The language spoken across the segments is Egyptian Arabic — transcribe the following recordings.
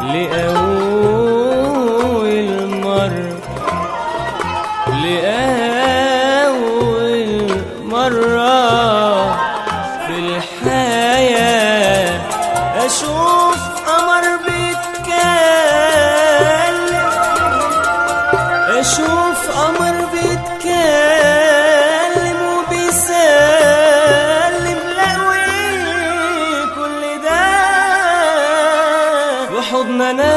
لأول مرة لأول مرة في الحياة أشوف قمر بيتكلم أشوف قمر بيتكلم وبيسلم لقوي كل ده في حضننا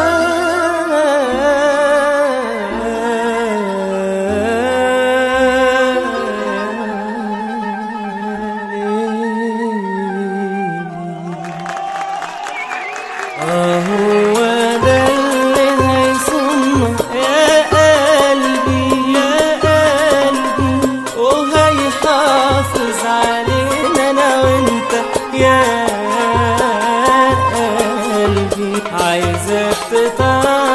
هو ده اللي هيصنع يا قلبي يا قلبي وهيحافظ علينا انا وانت يا قلبي عايزك تتعرف